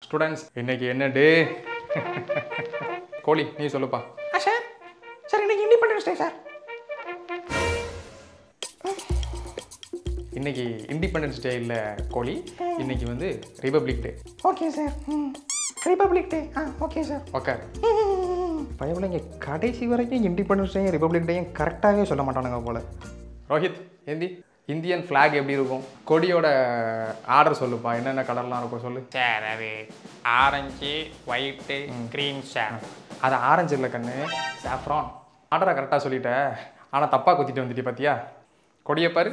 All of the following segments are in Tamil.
ஸ்டூடெண்ட்ஸ் இன்னைக்கு என்ன டே கோழி நீ சொல்லுப்பா ஆ சார் சார் இன்னைக்கு இண்டிபெண்டன்ஸ் டே சார் இன்னைக்கு இண்டிபெண்டன்ஸ் டே இல்லை கோழி இன்னைக்கு வந்து ரிபப்ளிக் டே ஓகே சார் ம் ரிபப்ளிக் டே ஆ ஓகே சார் உக்கார் பயவில்லைங்க கடைசி வரைக்கும் இண்டிபெண்டன்ஸ் டேயும் ரிபப்ளிக் டேயும் கரெக்டாகவே சொல்ல மாட்டானுங்க போல ரோஹித் ஏந்தி இந்தியன் ஃப்ளாக் எப்படி இருக்கும் கொடியோட ஆர்டர் சொல்லுப்பா என்னென்ன கலர்லாம் இருக்கும் சொல்லு சார் அது ஆரஞ்சு ஒயிட்டு க்ரீன் சார் அது ஆரஞ்சு இல்லை கண்ணு சாஃப்ரான் ஆர்டரை கரெக்டாக சொல்லிட்ட ஆனால் தப்பாக குத்திட்டு வந்துட்டு பார்த்தியா கொடியை பாரு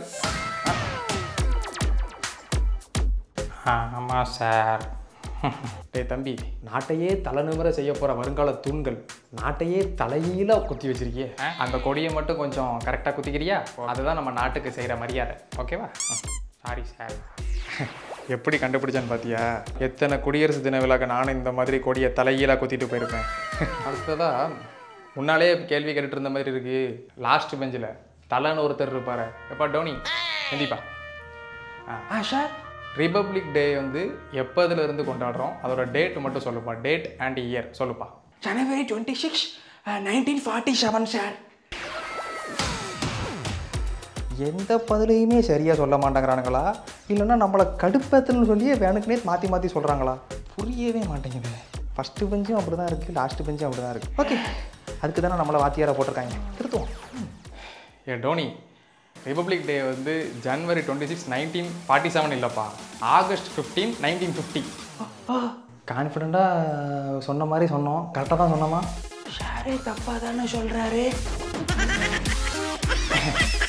ஆமாம் சார் டேய் தம்பி நாட்டையே தலைநிமிர செய்ய போகிற வருங்கால தூண்கள் நாட்டையே தலையில குத்தி வச்சிருக்கியே அந்த கொடியை மட்டும் கொஞ்சம் கரெக்டாக குத்திக்கிறியா அதுதான் நம்ம நாட்டுக்கு செய்கிற மரியாதை ஓகேவா சாரி சார் எப்படி கண்டுபிடிச்சான்னு பார்த்தியா எத்தனை குடியரசு தின விழாக்கு நானும் இந்த மாதிரி கொடியை தலையீழாக குத்திட்டு போயிருப்பேன் அடுத்ததா முன்னாலே கேள்வி கேட்டுட்டு இருந்த மாதிரி இருக்கு லாஸ்ட் பெஞ்சில் தலைன்னு ஒருத்தர் இருப்பாரு எப்பா டோனி எந்திப்பா ஆ சார் ரிபப்ளிக் டே வந்து எப்போதுல இருந்து கொண்டாடுறோம் அதோட டேட் மட்டும் சொல்லுப்பா டேட் அண்ட் இயர் சொல்லுப்பா January twenty six nineteen forty seven sir எந்த பதிலையுமே சரியாக சொல்ல மாட்டேங்கிறானுங்களா இல்லைன்னா நம்மளை கடுப்பேத்தல்னு சொல்லியே வேணுக்குனே மாற்றி மாற்றி சொல்கிறாங்களா புரியவே மாட்டேங்குது ஃபஸ்ட்டு பெஞ்சும் அப்படி தான் இருக்குது லாஸ்ட்டு பெஞ்சும் அப்படி தான் இருக்குது ஓகே அதுக்கு தானே நம்மளை வாத்தியாரை போட்டிருக்காங்க திருத்துவோம் ஏ டோனி ரிபப்ளிக் டே வந்து January twenty six nineteen forty seven இல்லைப்பா ஆகஸ்ட் ஃபிஃப்டீன் நைன்டீன் ஃபிஃப்டி கான்ஃபிடண்ட்டாக சொன்ன மாதிரி சொன்னோம் கரெக்டாக தான் சொன்னோமா ஷாரே தப்பா தானே சொல்றாரு